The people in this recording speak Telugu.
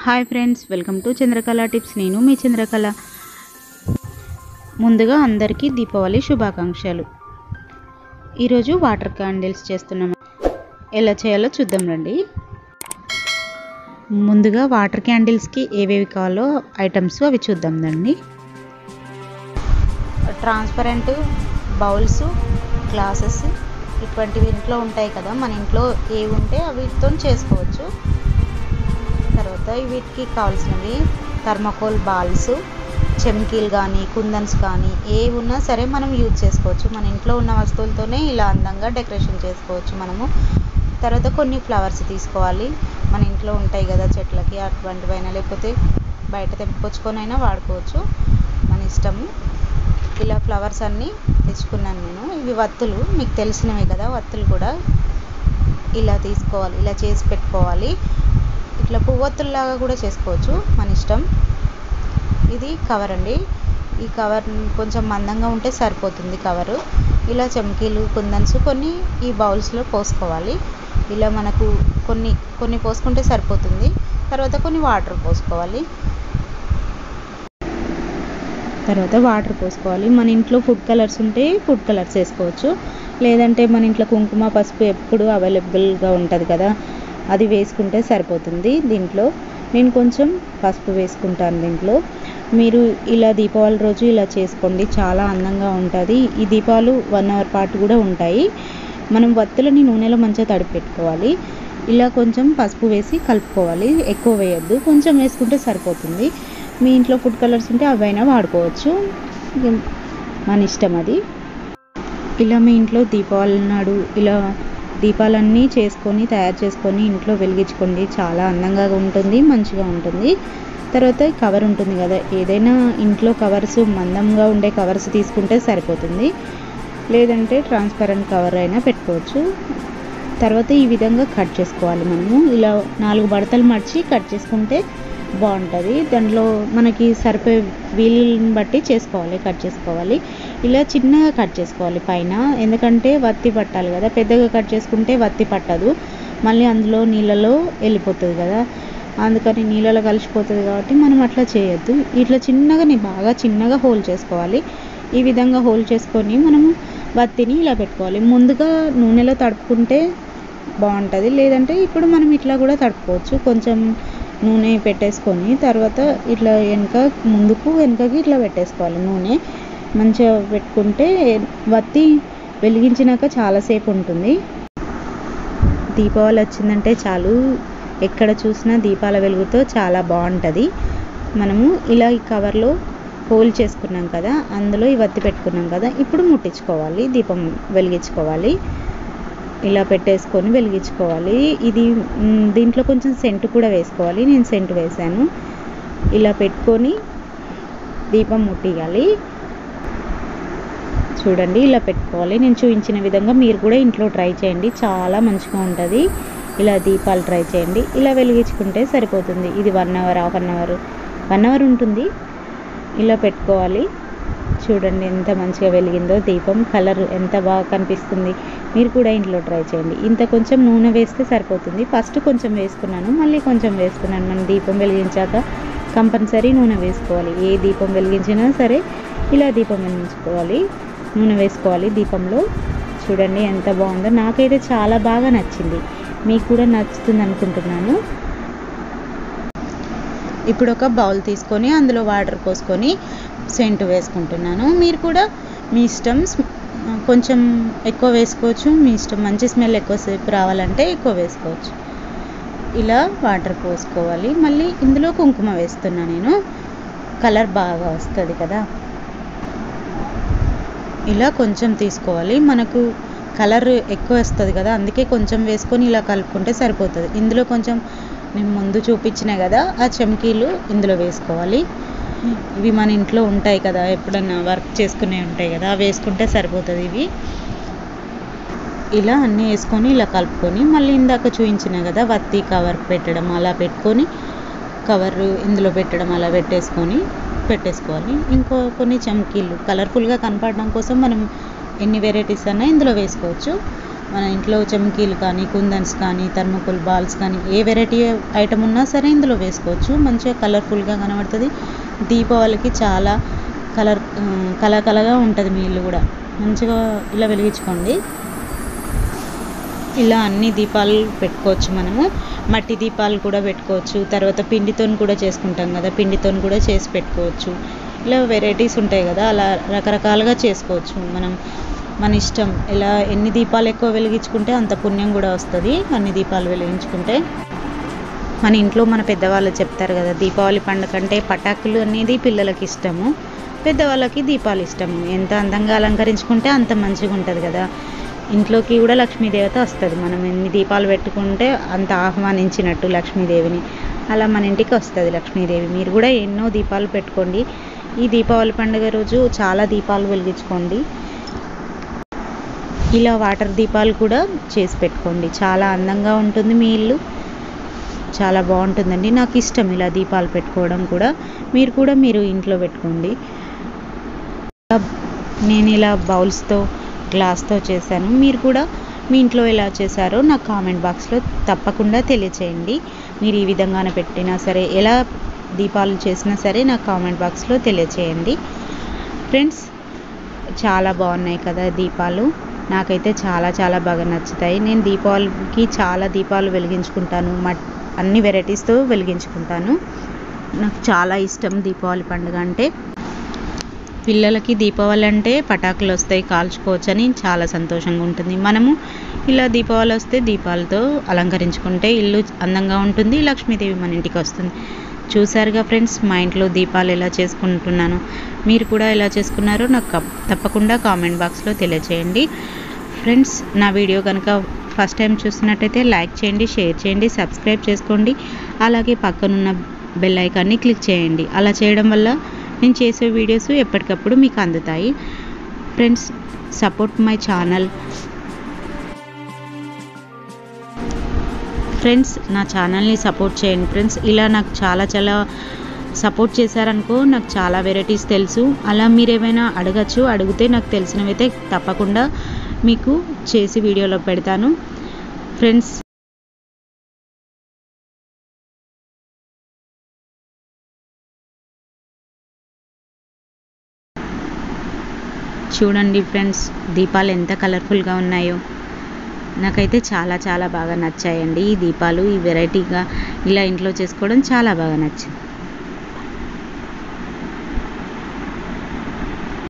hi friends welcome to Chandrakala tips నేను మీ చంద్రకళ ముందుగా అందరికీ దీపావళి శుభాకాంక్షలు ఈరోజు వాటర్ క్యాండిల్స్ చేస్తున్నాము ఎలా చేయాలో చూద్దాం రండి ముందుగా వాటర్ క్యాండిల్స్కి ఏవేవి కావాలో ఐటమ్స్ అవి చూద్దాం రండి ట్రాన్స్పరెంట్ బౌల్స్ గ్లాసెస్ ఇటువంటివి ఇంట్లో ఉంటాయి కదా మన ఇంట్లో ఏవి ఉంటే వీటితో చేసుకోవచ్చు తర్వాత వీటికి కావాల్సినవి థర్మకోల్ బాల్స్ చెమ్కీలు కానీ కుందన్స్ కానీ ఏవి ఉన్నా సరే మనం యూజ్ చేసుకోవచ్చు మన ఇంట్లో ఉన్న వస్తువులతోనే ఇలా అందంగా డెకరేషన్ చేసుకోవచ్చు మనము తర్వాత కొన్ని ఫ్లవర్స్ తీసుకోవాలి మన ఇంట్లో ఉంటాయి కదా చెట్లకి అటువంటివైనా లేకపోతే బయట తెంపుకొచ్చుకొని అయినా వాడుకోవచ్చు మన ఇష్టము ఇలా ఫ్లవర్స్ అన్నీ తెచ్చుకున్నాను నేను ఇవి వత్తులు మీకు తెలిసినవి కదా వత్తులు కూడా ఇలా తీసుకోవాలి ఇలా చేసి పెట్టుకోవాలి ఇట్లా పువ్వొత్తుల్లాగా కూడా చేసుకోవచ్చు మన ఇష్టం ఇది కవర్ అండి ఈ కవర్ కొంచెం మందంగా ఉంటే సరిపోతుంది కవరు ఇలా చెమ్కీలు కుందన్స్ కొన్ని ఈ బౌల్స్లో పోసుకోవాలి ఇలా మనకు కొన్ని కొన్ని పోసుకుంటే సరిపోతుంది తర్వాత కొన్ని వాటర్ పోసుకోవాలి తర్వాత వాటర్ పోసుకోవాలి మన ఇంట్లో ఫుడ్ కలర్స్ ఉంటే ఫుడ్ కలర్స్ వేసుకోవచ్చు లేదంటే మన ఇంట్లో కుంకుమ పసుపు ఎప్పుడు అవైలబుల్గా ఉంటుంది కదా అది వేసుకుంటే సరిపోతుంది దీంట్లో నేను కొంచెం పసుపు వేసుకుంటాను దీంట్లో మీరు ఇలా దీపావళి రోజు ఇలా చేసుకోండి చాలా అందంగా ఉంటుంది ఈ దీపాలు వన్ అవర్ పాటు కూడా ఉంటాయి మనం వత్తులని నూనెలో మంచిగా తడిపి పెట్టుకోవాలి ఇలా కొంచెం పసుపు వేసి కలుపుకోవాలి ఎక్కువ వేయద్దు కొంచెం వేసుకుంటే సరిపోతుంది మీ ఇంట్లో ఫుడ్ కలర్స్ ఉంటే అవైనా వాడుకోవచ్చు మన ఇష్టం అది ఇలా మీ ఇంట్లో దీపావళి నాడు ఇలా దీపాలన్నీ చేసుకొని తయారు చేసుకొని ఇంట్లో వెలిగించుకోండి చాలా అందంగా ఉంటుంది మంచిగా ఉంటుంది తర్వాత కవర్ ఉంటుంది కదా ఏదైనా ఇంట్లో కవర్స్ మందంగా ఉండే కవర్స్ తీసుకుంటే సరిపోతుంది లేదంటే ట్రాన్స్పరెంట్ కవర్ అయినా పెట్టుకోవచ్చు తర్వాత ఈ విధంగా కట్ చేసుకోవాలి మనము ఇలా నాలుగు బడతలు మడిచి కట్ చేసుకుంటే బాగుంటుంది దాంట్లో మనకి సరిపోయే వీలుని బట్టి చేసుకోవాలి కట్ చేసుకోవాలి ఇలా చిన్నగా కట్ చేసుకోవాలి పైన ఎందుకంటే వత్తి పట్టాలి కదా పెద్దగా కట్ చేసుకుంటే వత్తి పట్టదు మళ్ళీ అందులో నీళ్ళలో వెళ్ళిపోతుంది కదా అందుకని నీళ్ళలో కలిసిపోతుంది కాబట్టి మనం అట్లా చేయొద్దు ఇట్లా చిన్నగా బాగా చిన్నగా హోల్ చేసుకోవాలి ఈ విధంగా హోల్ చేసుకొని మనము వత్తిని ఇలా పెట్టుకోవాలి ముందుగా నూనెలో తడుపుకుంటే బాగుంటుంది లేదంటే ఇప్పుడు మనం ఇట్లా కూడా తడుపుకోవచ్చు కొంచెం నూనె పెట్టేసుకొని తర్వాత ఇట్లా వెనక ముందుకు వెనకకి ఇట్లా పెట్టేసుకోవాలి నూనె మంచిగా పెట్టుకుంటే వత్తి వెలిగించినాక చాలాసేపు ఉంటుంది దీపావళి వచ్చిందంటే చాలు ఎక్కడ చూసినా దీపాల వెలుగుతో చాలా బాగుంటుంది మనము ఇలా ఈ కవర్లో హోల్ చేసుకున్నాం కదా అందులో ఈ వత్తి పెట్టుకున్నాం కదా ఇప్పుడు ముట్టించుకోవాలి దీపం వెలిగించుకోవాలి ఇలా పెట్టేసుకొని వెలిగించుకోవాలి ఇది దీంట్లో కొంచెం సెంటు కూడా వేసుకోవాలి నేను సెంటు వేసాను ఇలా పెట్టుకొని దీపం ముట్టియాలి చూడండి ఇలా పెట్టుకోవాలి నేను చూపించిన విధంగా మీరు కూడా ఇంట్లో ట్రై చేయండి చాలా మంచిగా ఉంటుంది ఇలా దీపాలు ట్రై చేయండి ఇలా వెలిగించుకుంటే సరిపోతుంది ఇది one hour half an hour one hour ఉంటుంది ఇలా పెట్టుకోవాలి చూడండి ఎంత మంచిగా వెలిగిందో దీపం కలర్ ఎంత బాగా కనిపిస్తుంది మీరు కూడా ఇంట్లో ట్రై చేయండి ఇంత కొంచెం నూనె వేస్తే సరిపోతుంది ఫస్ట్ కొంచెం వేసుకున్నాను మళ్ళీ కొంచెం వేసుకున్నాను మనం దీపం వెలిగించాక కంపల్సరీ నూనె వేసుకోవాలి ఏ దీపం వెలిగించినా సరే ఇలా దీపం వెలిగించుకోవాలి నూనె వేసుకోవాలి దీపంలో చూడండి ఎంత బాగుందో నాకైతే చాలా బాగా నచ్చింది మీకు కూడా నచ్చుతుంది అనుకుంటున్నాను ఇప్పుడు ఒక బౌల్ తీసుకొని అందులో వాటర్ పోసుకొని సెంటు వేసుకుంటున్నాను మీరు కూడా మీ ఇష్టం కొంచెం ఎక్కువ వేసుకోవచ్చు మీ ఇష్టం మంచి స్మెల్ ఎక్కువసేపు రావాలంటే ఎక్కువ వేసుకోవచ్చు ఇలా వాటర్ పోసుకోవాలి మళ్ళీ ఇందులో కుంకుమ వేస్తున్నా నేను కలర్ బాగా వస్తుంది కదా ఇలా కొంచెం తీసుకోవాలి మనకు కలర్ ఎక్కువ వస్తుంది కదా అందుకే కొంచెం వేసుకొని ఇలా కలుపుకుంటే సరిపోతుంది ఇందులో కొంచెం నేను ముందు చూపించిన కదా ఆ చెమ్కీలు ఇందులో వేసుకోవాలి ఇవి మన ఇంట్లో ఉంటాయి కదా ఎప్పుడన్నా వర్క్ చేసుకునే ఉంటాయి కదా అవి వేసుకుంటే సరిపోతుంది ఇవి ఇలా అన్నీ వేసుకొని ఇలా కలుపుకొని మళ్ళీ ఇందాక చూపించిన కదా వత్తి కవర్ పెట్టడం అలా పెట్టుకొని కవర్ ఇందులో పెట్టడం అలా పెట్టేసుకొని పెట్టేసుకోవాలి ఇంకో కొన్ని చమ్కీలు కలర్ఫుల్గా కనపడడం కోసం మనం ఎన్ని వెరైటీస్ అన్నా ఇందులో వేసుకోవచ్చు మన ఇంట్లో చమ్కీలు కానీ కుందన్స్ కానీ థర్మోకోల్ బాల్స్ కానీ ఏ వెరైటీ ఐటమ్ ఉన్నా సరే ఇందులో వేసుకోవచ్చు మంచిగా కలర్ఫుల్గా కనబడుతుంది దీపావళికి చాలా కలర్ కల కలగా ఉంటుంది మీ ఇల్లు కూడా మంచిగా ఇలా వెలిగించుకోండి ఇలా అన్ని దీపాలు పెట్టుకోవచ్చు మనము మట్టి దీపాలు కూడా పెట్టుకోవచ్చు తర్వాత పిండితో కూడా చేసుకుంటాం కదా పిండితో కూడా చేసి పెట్టుకోవచ్చు ఇలా వెరైటీస్ ఉంటాయి కదా అలా రకరకాలుగా చేసుకోవచ్చు మనం మన ఇష్టం ఇలా ఎన్ని దీపాలు ఎక్కువ వెలిగించుకుంటే అంత పుణ్యం కూడా వస్తుంది అన్ని దీపాలు వెలిగించుకుంటే మన ఇంట్లో మన పెద్దవాళ్ళు చెప్తారు కదా దీపావళి పండుగ అంటే పటాకులు అనేది పిల్లలకి ఇష్టము పెద్దవాళ్ళకి దీపాలు ఇష్టము ఎంత అందంగా అలంకరించుకుంటే అంత మంచిగా ఉంటుంది కదా ఇంట్లోకి కూడా లక్ష్మీదేవత వస్తుంది మనం ఎన్ని దీపాలు పెట్టుకుంటే అంత ఆహ్వానించినట్టు లక్ష్మీదేవిని అలా మన ఇంటికి వస్తుంది లక్ష్మీదేవి మీరు కూడా ఎన్నో దీపాలు పెట్టుకోండి ఈ దీపావళి పండుగ రోజు చాలా దీపాలు వెలిగించుకోండి ఇలా వాటర్ దీపాలు కూడా చేసి పెట్టుకోండి చాలా అందంగా ఉంటుంది మీ ఇల్లు చాలా బాగుంటుందండి నాకు ఇష్టం ఇలా దీపాలు పెట్టుకోవడం కూడా మీరు కూడా మీరు ఇంట్లో పెట్టుకోండి నేను ఇలా బౌల్స్తో గ్లాస్తో చేశాను మీరు కూడా మీ ఇంట్లో ఎలా చేశారో నాకు కామెంట్ బాక్స్లో తప్పకుండా తెలియచేయండి మీరు ఈ విధంగానే పెట్టినా సరే ఎలా దీపాలు చేసినా సరే నాకు కామెంట్ బాక్స్లో తెలియచేయండి ఫ్రెండ్స్ చాలా బాగున్నాయి కదా దీపాలు నాకైతే చాలా చాలా బాగా నచ్చుతాయి నేను దీపావళికి చాలా దీపాలు వెలిగించుకుంటాను మట్ అన్ని వెరైటీస్తో వెలిగించుకుంటాను నాకు చాలా ఇష్టం దీపావళి పండుగ అంటే పిల్లలకి దీపావళి అంటే పటాకులు వస్తాయి కాల్చుకోవచ్చు అని చాలా సంతోషంగా ఉంటుంది మనము ఇలా దీపావళి వస్తే దీపాలతో అలంకరించుకుంటే ఇల్లు అందంగా ఉంటుంది లక్ష్మీదేవి మన ఇంటికి వస్తుంది చూసారుగా ఫ్రెండ్స్ మా ఇంట్లో దీపాలు ఎలా చేసుకుంటున్నాను మీరు కూడా ఎలా చేసుకున్నారో నాకు తప్పకుండా కామెంట్ బాక్స్లో తెలియచేయండి ఫ్రెండ్స్ నా వీడియో కనుక ఫస్ట్ టైం చూస్తున్నట్టయితే లైక్ చేయండి షేర్ చేయండి సబ్స్క్రైబ్ చేసుకోండి అలాగే పక్కనున్న బెల్ ఐకాన్ని క్లిక్ చేయండి అలా చేయడం వల్ల నేను చేసే వీడియోస్ ఎప్పటికప్పుడు మీకు అందుతాయి friends support my channel friends నా ఛానల్ని సపోర్ట్ చేయండి ఫ్రెండ్స్ ఇలా నాకు చాలా చాలా సపోర్ట్ చేశారనుకో నాకు చాలా వెరైటీస్ తెలుసు అలా మీరు ఏమైనా అడగచ్చు అడిగితే నాకు తెలిసినవైతే తప్పకుండా మీకు చేసి వీడియోలో పెడతాను ఫ్రెండ్స్ చూడండి ఫ్రెండ్స్ దీపాలు ఎంత కలర్ఫుల్గా ఉన్నాయో నాకైతే చాలా చాలా బాగా నచ్చాయండి ఈ దీపాలు ఈ వెరైటీగా ఇలా ఇంట్లో చేసుకోవడం చాలా బాగా నచ్చింది